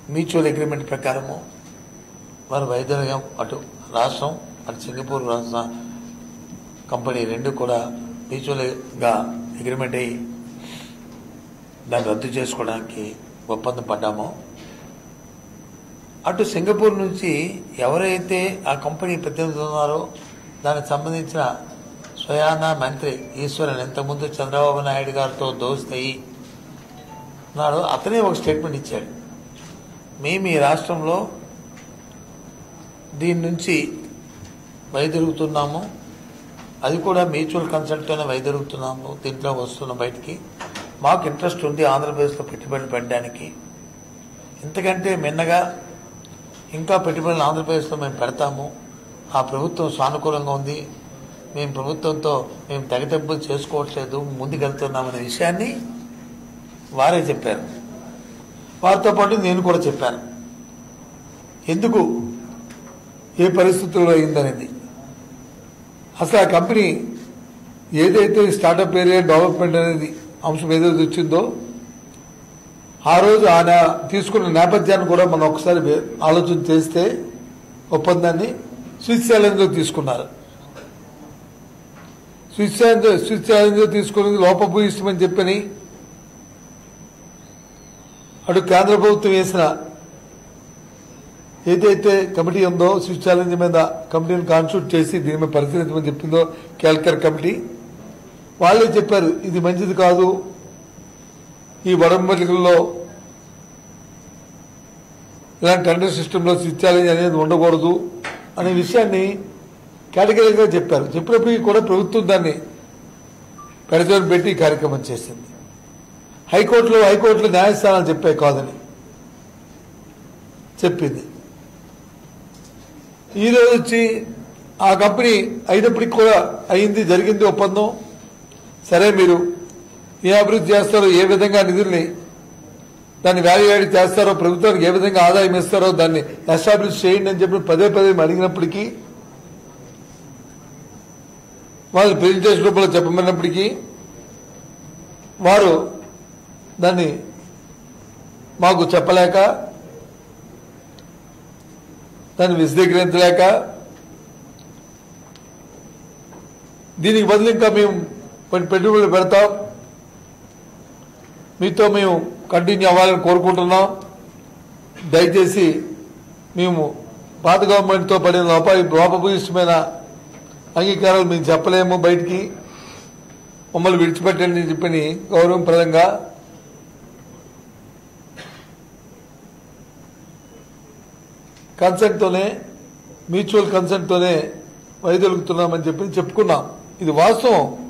mutual agreement ప్రకారము వారు వైద్యులుగా అటు రాష్ట్రం అటు సింగపూర్ రాష్ట్ర కంపెనీ రెండు కూడా మ్యూచువల్గా అగ్రిమెంట్ అయ్యి దాన్ని రద్దు చేసుకోవడానికి ఒప్పందం పడ్డామో అటు సింగపూర్ నుంచి ఎవరైతే ఆ కంపెనీ ప్రతినిధులు ఉన్నారో దానికి సంబంధించిన స్వయాన మంత్రి ఈశ్వరన్ ఇంతకుముందు చంద్రబాబు నాయుడు గారితో దోస్తయి ఉన్నాడు అతనే ఒక స్టేట్మెంట్ ఇచ్చాడు మేము ఈ రాష్ట్రంలో దీని నుంచి వైదొలుగుతున్నాము అది కూడా మ్యూచువల్ కన్సల్ట్తోనే వైదొలుగుతున్నాము దీంట్లో వస్తున్నాం బయటికి మాకు ఇంట్రెస్ట్ ఉంది ఆంధ్రప్రదేశ్లో పెట్టుబడులు పెట్టడానికి ఇంతకంటే మిన్నగా ఇంకా పెట్టుబడులు ఆంధ్రప్రదేశ్లో మేము పెడతాము ఆ ప్రభుత్వం సానుకూలంగా ఉంది మేము ప్రభుత్వంతో మేము తెగతెంపులు చేసుకోవట్లేదు ముందుకెళ్తున్నామనే విషయాన్ని వారే చెప్పారు వారితో పాటు నేను కూడా చెప్పాను ఎందుకు ఏ పరిస్థితుల్లో అయిందనేది అసలు ఆ కంపెనీ ఏదైతే స్టార్టప్ ఏరియా డెవలప్మెంట్ అనేది అంశం ఏదైతే వచ్చిందో ఆ రోజు ఆయన తీసుకున్న నేపథ్యాన్ని కూడా మనం ఒకసారి వే- ఆలోచన చేస్తే ఒప్పందాన్ని స్విట్జర్లాండ్లో తీసుకున్నారు స్విట్జర్లాండ్ స్విట్జర్లాండ్లో తీసుకున్నది లోపభూయిష్టమని చెప్పని అటు కేంద్ర ప్రభుత్వం వేసిన ఏదైతే కమిటీ ఉందో స్విచ్ ఛాలెంజ్ మీద కమిటీని కాన్స్టిట్యూట్ చేసి దీని మీద పరిశీలించమని చెప్పిందో క్యాల్కర్ కమిటీ వాళ్ళే చెప్పారు ఇది మంచిది కాదు ఈ వడంబలికల్లో ఇలాంటి టెండర్ సిస్టంలో స్విచ్ ఛాలెంజ్ అనేది ఉండకూడదు అనే విషయాన్ని కేటగిరీగా చెప్పారు చెప్పినప్పటికీ కూడా ప్రభుత్వం దాన్ని పెడచని పెట్టి ఈ కార్యక్రమం చేసింది హైకోర్టులో హైకోర్టులో న్యాయస్థానాలు చెప్పాయి కాదని చెప్పింది ఈరోజు వచ్చి ఆ కంపెనీ అయినప్పటికీ కూడా అయింది జరిగింది ఒప్పందం సరే మీరు ఏ అభివృద్ధి చేస్తారో ఏ విధంగా నిధుల్ని దాన్ని వాల్యూ యాడ్ చేస్తారో ప్రభుత్వానికి ఏ విధంగా ఆదాయం ఇస్తారో దాన్ని ఎస్టాబ్లిష్ చేయండి అని చెప్పి పదే పదే అడిగినప్పటికీ వాళ్ళు ప్రెజెంటేషన్ రూపంలో చెప్పమన్నప్పటికీ వారు దాన్ని మాకు చెప్పలేక దాన్ని విశదీకరించలేక దీనికి బదులు ఇంకా మేము కొన్ని పెట్టుబడులు పెడతాం మీతో మేము కంటిన్యూ అవ్వాలని కోరుకుంటున్నాం దయచేసి మేము పాత గవర్నమెంట్తో పడిన లోప లోపభూయిష్టమైన అంగీకారాలు మేము చెప్పలేము బయటికి మమ్మల్ని విడిచిపెట్టండి అని చెప్పని గౌరవప్రదంగా కన్సెంట్తోనే మ్యూచువల్ కన్సెంట్తోనే వైదొలుగుతున్నామని చెప్పి చెప్పుకున్నాం ఇది వాస్తవం